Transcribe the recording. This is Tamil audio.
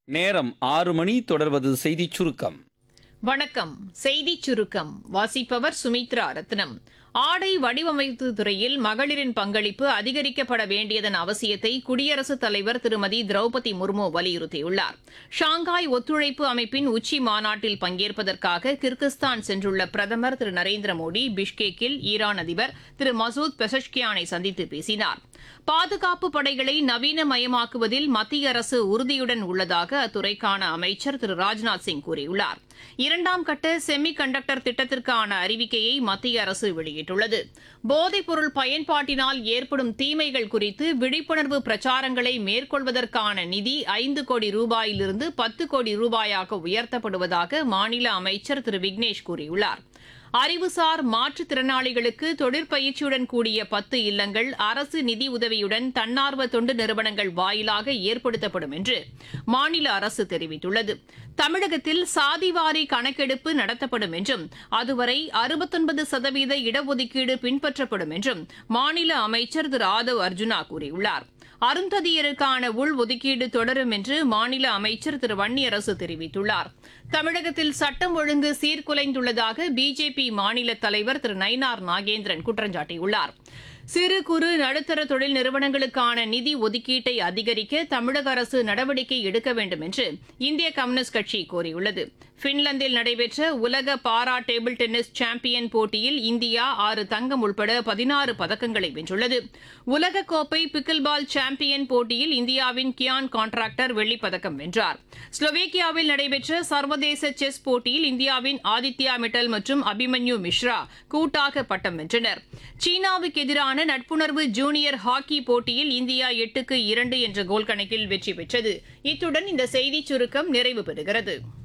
நேரம் ஆறு மணி தொடர்வது செய்திச் சுருக்கம் வணக்கம் செய்திச் சுருக்கம் வாசிப்பவர் சுமித்ரா ரத்னம் ஆடை வடிவமைப்பு துறையில் மகளிரின் பங்களிப்பு அதிகரிக்கப்பட வேண்டியதன் அவசியத்தை குடியரசுத் தலைவர் திருமதி திரௌபதி முர்மு வலியுறுத்தியுள்ளார் ஷாங்காய் ஒத்துழைப்பு அமைப்பின் உச்சி மாநாட்டில் பங்கேற்பதற்காக கிர்கிஸ்தான் சென்றுள்ள பிரதமர் திரு நரேந்திர மோடி பிஷ்கேக்கில் ஈரான் அதிபர் திரு மசூத் பெசஷ்கியானை சந்தித்து பேசினார் பாதுகாப்பு படைகளை நவீனமயமாக்குவதில் மத்திய அரசு உறுதியுடன் உள்ளதாக அத்துறைக்கான அமைச்சர் திரு ராஜ்நாத் சிங் கூறியுள்ளார் இரண்டாம் கட்ட செமி கண்டக்டர் திட்டத்திற்கான அறிவிக்கையை மத்திய அரசு வெளியிட்டுள்ளது போதைப் பொருள் பயன்பாட்டினால் ஏற்படும் தீமைகள் குறித்து விழிப்புணர்வு பிரச்சாரங்களை மேற்கொள்வதற்கான நிதி ஐந்து கோடி ரூபாயிலிருந்து பத்து கோடி ரூபாயாக உயர்த்தப்படுவதாக மாநில அமைச்சர் திரு விக்னேஷ் கூறியுள்ளார் அறிவுசார் மாற்றுத்திறனாளிகளுக்கு தொழிற்பயிற்சியுடன் கூடிய பத்து இல்லங்கள் அரசு நிதி உதவியுடன் தன்னார்வ தொண்டு நிறுவனங்கள் வாயிலாக ஏற்படுத்தப்படும் என்று மாநில அரசு தெரிவித்துள்ளது தமிழகத்தில் சாதிவாரி கணக்கெடுப்பு நடத்தப்படும் என்றும் அதுவரை அறுபத்தொன்பது சதவீத இடஒதுக்கீடு பின்பற்றப்படும் என்றும் மாநில அமைச்சர் திரு ஆதவ் அர்ஜுனா கூறியுள்ளார் அருந்ததியருக்கான உள் ஒதுக்கீடு தொடரும் என்று மாநில அமைச்சர் திரு வன்னியரசு தெரிவித்துள்ளார் தமிழகத்தில் சட்டம் ஒழுங்கு சீர்குலைந்துள்ளதாக பிஜேபி மாநில தலைவர் திரு நயினார் நாகேந்திரன் குற்றம் சாட்டியுள்ளார் சிறு குறு நடுத்தர தொழில் நிறுவனங்களுக்கான நிதி ஒதுக்கீட்டை அதிகரிக்க தமிழக அரசு நடவடிக்கை எடுக்க வேண்டும் என்று இந்திய கம்யூனிஸ்ட் கட்சி கோரியுள்ளது பின்லாந்தில் நடைபெற்ற உலக பாரா டேபிள் டென்னிஸ் சாம்பியன் போட்டியில் இந்தியா ஆறு தங்கம் உட்பட பதினாறு பதக்கங்களை வென்றுள்ளது உலகக்கோப்பை பிக்கில் பால் சாம்பியன் போட்டியில் இந்தியாவின் கியான் கான்ட்ராக்டர் வெள்ளிப் பதக்கம் வென்றார் ஸ்லோவேக்கியாவில் நடைபெற்ற சர்வதேச செஸ் போட்டியில் இந்தியாவின் ஆதித்யா மிட்டல் மற்றும் அபிமன்யு மிஸ்ரா கூட்டாக பட்டம் வென்றனர் சீனாவுக்கு எதிரான நட்புணர்வு ஜூனியர் ஹாக்கி போட்டியில் இந்தியா எட்டுக்கு இரண்டு என்ற கோல் கணக்கில் வெற்றி பெற்றது இத்துடன் இந்த செய்திச் சுருக்கம் நிறைவு பெறுகிறது